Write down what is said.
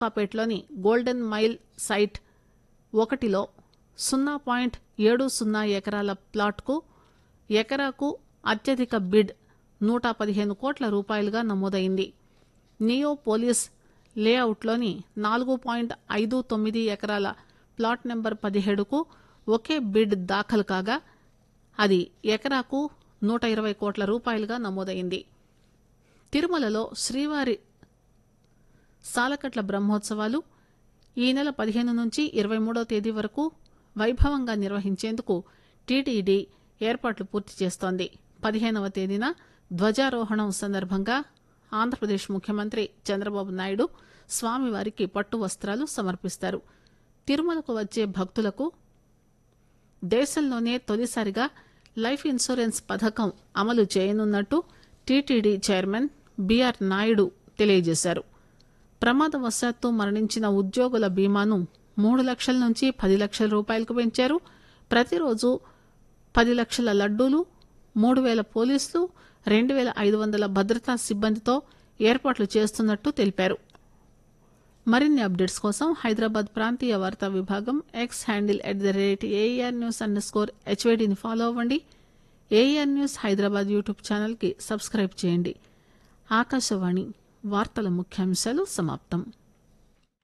కాపేట్లోని golden mile site ఒకటిలో సున్నా point ఏడు సున్నా ఎకరాల ప్లాట్కు ఎకరాకు అత్యధిక బిడ్ నూట పదిహేను కోట్ల రూపాయలుగా నమోదైంది నియో పోలీస్ లేఅవుట్లోని నాలుగు పాయింట్ ఐదు తొమ్మిది ఎకరాల ప్లాట్ నెంబర్ పదిహేడుకు ఒకే బిడ్ దాఖలు కాగా అది ఎకరాకు నూట ఇరవై కోట్ల రూపాయలుగా నమోదైంది తిరుమలలో శ్రీవారి సాలకట్ల బ్రహ్మోత్సవాలు ఈ నెల పదిహేను నుంచి ఇరవై మూడో తేదీ వరకు వైభవంగా నిర్వహించేందుకు టీటీడీ ఏర్పాట్లు పూర్తి చేస్తోంది పదిహేనవ తేదీన ధ్వజారోహణం సందర్భంగా ఆంధ్రప్రదేశ్ ముఖ్యమంత్రి చంద్రబాబు నాయుడు స్వామివారికి పట్టు వస్త్రాలు సమర్పిస్తారు తిరుమలకు వచ్చే భక్తులకు దేశంలోనే తొలిసారిగా లైఫ్ ఇన్సూరెన్స్ పథకం అమలు చేయనున్నట్టు టీటీడీ చైర్మన్ బీఆర్ నాయుడు తెలియజేశారు ప్రమాదవశాత్తు మరణించిన ఉద్యోగుల బీమాను మూడు లక్షల నుంచి పది లక్షల రూపాయలకు పెంచారు ప్రతిరోజు పది లక్షల లడ్డూలు మూడు వేల పోలీసులు రెండు వేల ఐదు వందల భద్రతా సిబ్బందితో ఏర్పాట్లు చేస్తున్నట్టు తెలిపారు మరిన్ని అప్డేట్స్ కోసం హైదరాబాద్ ప్రాంతీయ వార్తా విభాగం X handle at the rate AR news underscore హెచ్వైడిని ఫాలో అవ్వండి ఏఆర్ న్యూస్ హైదరాబాద్ యూట్యూబ్ ఛానల్కి సబ్స్క్రైబ్ చేయండి ఆకాశవాణి వార్తల ముఖ్యాంశాలు సమాప్తం